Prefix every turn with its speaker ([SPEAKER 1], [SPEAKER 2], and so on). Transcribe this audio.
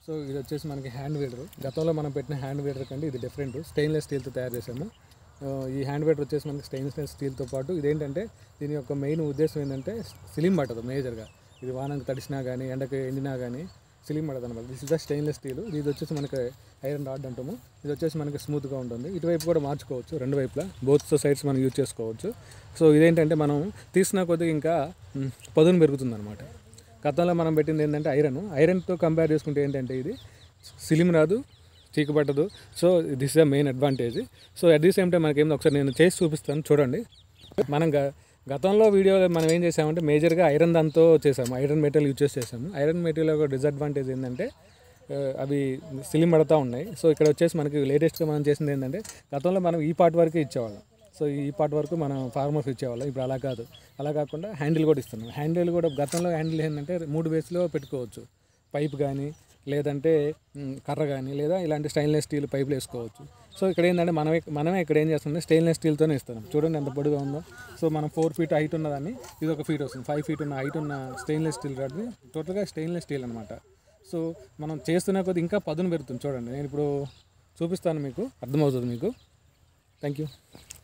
[SPEAKER 1] so ఇది వచ్చేసి మనకి హ్యాండ్ వీడర్ గతంలో మనం పెట్టిన హ్యాండ్ వీడర్ కంటే ఇది డిఫరెంట్ స్టెయిన్లెస్ స్టీల్తో తయారు చేసాము ఆ, ఈ హ్యాండ్ వీడర్ వచ్చేసి మనకి స్టెయిన్లెస్ స్టీల్తో పాటు ఇదేంటంటే దీని యొక్క మెయిన్ ఉద్దేశం ఏంటంటే సిలిం పట్టదు మేజర్గా ఇది వానకు తడిసినా కానీ ఎండకి ఎండినా కానీ సిలిం పడదు అనమాట this is the stainless steel ఇది వచ్చేసి మనకి ఐరన్ రాడ్ అంటాము ఇది వచ్చేసి మనకి స్మూత్గా ఉంటుంది ఇటువైపు కూడా మార్చుకోవచ్చు రెండు వైపులా బోత్ సైడ్స్ మనం యూజ్ చేసుకోవచ్చు సో ఇదేంటంటే మనం తీసిన కొద్దిగా ఇంకా మ్, పదును పెరుగుతుంది అనమాట గతంలో మనం పెట్టింది ఏంటంటే ఐరన్ ఐరన్తో కంపేర్ చేసుకుంటే ఏంటంటే ఇది సిలిం రాదు చీకబట్టదు so this is the main advantage so at the same time మనకి ఏంది ఒకసారి నేను చేసి చూపిస్తాను చూడండి మనం గ- గతంలో వీడియోలో మనం ఏం చేసామంటే మేజర్గా ఐరన్ దాంతో చేసాము ఐరన్ మెటీరియల్ యూజ్ చేసి చేసాము ఐరన్ మెటీరియల్ ఒక డిసడ్వాంటేజ్ ఏంటంటే ఆ, అవి సిలిం పడతా ఉన్నాయి సో ఇక్కడ వచ్చేసి మనకి లేటెస్ట్గా మనం చేసింది ఏంటంటే గతంలో మనం ఈ పార్ట్ వరకే ఇచ్చేవాళ్ళం సో ఈ పార్ట్ వరకు మనం ఫార్మర్స్ ఇచ్చేవాళ్ళం ఇప్పుడు అలా కాదు అలా కాకుండా హ్యాండిల్ కూడా ఇస్తున్నాం హ్యాండిల్ కూడా గతంలో హ్యాండిల్ ఏంటంటే మూడు బేస్లో పెట్టుకోవచ్చు పైప్ కానీ లేదంటే మ్, కర్ర కానీ లేదా ఇలాంటి స్టెయిన్లెస్ స్టీల్ పైపులు వేసుకోవచ్చు సో ఇక్కడ ఏంటంటే మనమే మనమే ఇక్కడ ఏం చేస్తుంది స్టెయిన్లెస్ స్టీల్తోనే ఇస్తున్నాం చూడండి ఎంత పొడిగా ఉందో సో మనం ఫోర్ ఫీట్ హైట్ ఉన్నదాన్ని ఇది ఒక ఫీట్ వస్తుంది ఫైవ్ ఫీట్ ఉన్న హైట్ ఉన్న స్టెయిన్లెస్ స్టీల్ రాడ్ని టోటల్గా స్టెయిన్లెస్ స్టీల్ అనమాట సో మనం చేస్తున్న కొద్ది ఇంకా పదును పెరుగుతుంది చూడండి నేను ఇప్పుడు చూపిస్తాను మీకు అర్థమవుతుంది మీకు థ్యాంక్ యూ